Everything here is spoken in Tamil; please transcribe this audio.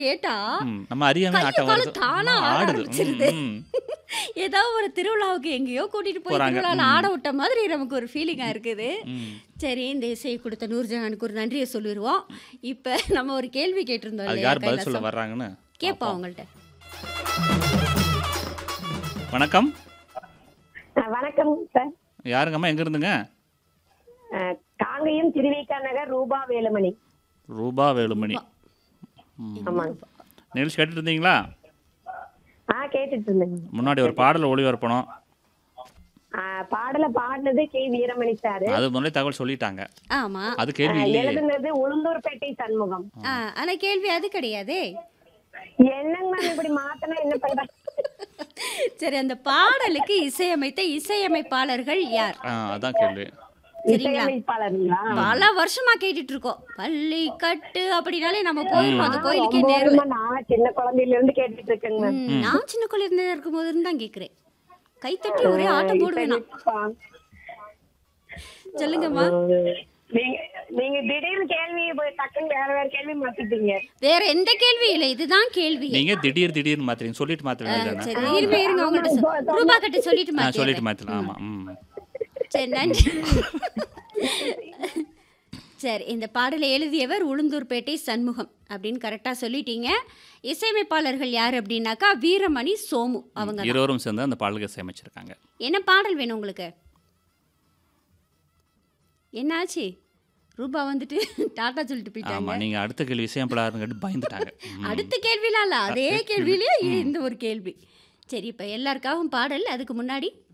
கேட்டா ம், நம்ம அறியாம கையும் ஆட்டம் காலும் வருது தானா ம், ஆட ஆடுது ஆரம்பிச்சிருது. ம், ம். ஏதோ ஒரு திருவிழாவுக்கு எங்கேயோ கூட்டிட்டு போய் போறாங்க. திருவிழாவில் ம். ஆட விட்ட மாதிரி நமக்கு ஒரு ஃபீலிங்கா இருக்குது ம். சரி இந்த இசையை கொடுத்த நூர்ஜஹானுக்கு ஒரு நன்றியை சொல்லிடுவோம் இப்போ நம்ம ஒரு கேள்வி கேட்டிருந்தோம் அதுக்கு இல்லையா யார் பதில் சொல்ல கைலாசம் வர்றாங்கன்னு கேட்போம் பார்ப்போம். அவங்கள்ட்ட வணக்கம் ஆ, வணக்கம் சார் யாருங்கம்மா எங்க இருந்துங்க ஆ, காங்கயம் திருவிக்கா நகர் ரூபா வேலுமணி ரூபா வேலுமணி ம். ஆமாங்க நிகழ்ச்சி கேட்டுட்டு இருந்தீங்களா ஆ கேட்டுட்டு இருந்தேங்க முன்னாடி ஒரு பாடல் ஒளிபரப்பணும் ஆ, பாடல பாடினது கே வீரமணி சாரு அது முன்னாடி தகவல் சொல்லிட்டாங்க ஆமா அது ஆ, கேள்வி இல்லையே எழுதுனது உளுந்தூர்பேட்டை சண்முகம் ஆ, ஆனா கேள்வி அது கிடையாதே என்னங்க மேம் இப்படி மாத்தனா என்ன பண்ற சரி அந்த பாடலுக்கு இசையமைத்த இசையமைப்பாளர்கள் யார் ஆ அதான் கேள்வி சரிங்களா இசையமைப்பாளருங்களா பல வருஷமா கேட்டுட்டு இருக்கோம் பள்ளி கட்டு அப்படின்னாலே நம்ம போயிருவோம் அந்த கோயிலுக்கே ரொம்ப நேரில் வருஷமா நான் சின்ன குழந்தையில இருந்து கேட்டுட்டு இருக்கேங்க மேம் ம், நான் சின்ன குழந்தை இருக்கும் போது தான் கேக்குறேன் கைத்தட்டி ஒரே ஆட்டம் போடுவேன் நான் இப்ப- சொல்லுங்கம்மா நீங்க நீங்க திடீர்னு கேள்வி போய் டக்குன்னு வேற வேற கேள்வி மாத்திட்டீங்க வேற எந்த கேள்வி இல்லை இதுதான் கேள்வி நீங்க திடீர் திடீர்னு மாத்துறீங்க சொல்லிட்டு மாத்த வேண்டியதானே சரி இருங்க இருங்க உங்கள்கிட்ட சொ- ரூபா கட்டு சொல்லிட்டு நான் சொல்லிட்டு மாத்திடுறேன். மாத்தலாம் ஆமா ம் சரி நன்றி சரி இந்த பாடலை எழுதியவர் உளுந்தூர்பேட்டை சண்முகம் அப்படின்னு கரெக்டாக சொல்லிட்டீங்க இசையமைப்பாளர்கள் யார் அப்படின்னாக்கா வீரமணி சோமு அவங்க தான். இருவரும் சேர்ந்து அந்த பாடலுக்கு சேமிச்சிருக்காங்க என்ன பாடல் வேணும் உங்களுக்கு என்னாச்சு ரூபா வந்துட்டு டாட்டா சொல்லிட்டு ஆமா போயிட்டாங்க நீங்க அடுத்த கேள்வி விஷயம் கேட்டு பயந்துட்டாங்க ம். அடுத்த கேள்விலாம் இல்ல அதே கேள்வியிலே இந்த ஒரு கேள்வி சரி இப்போ எல்லாருக்காகவும் பாடல் அதுக்கு முன்னாடி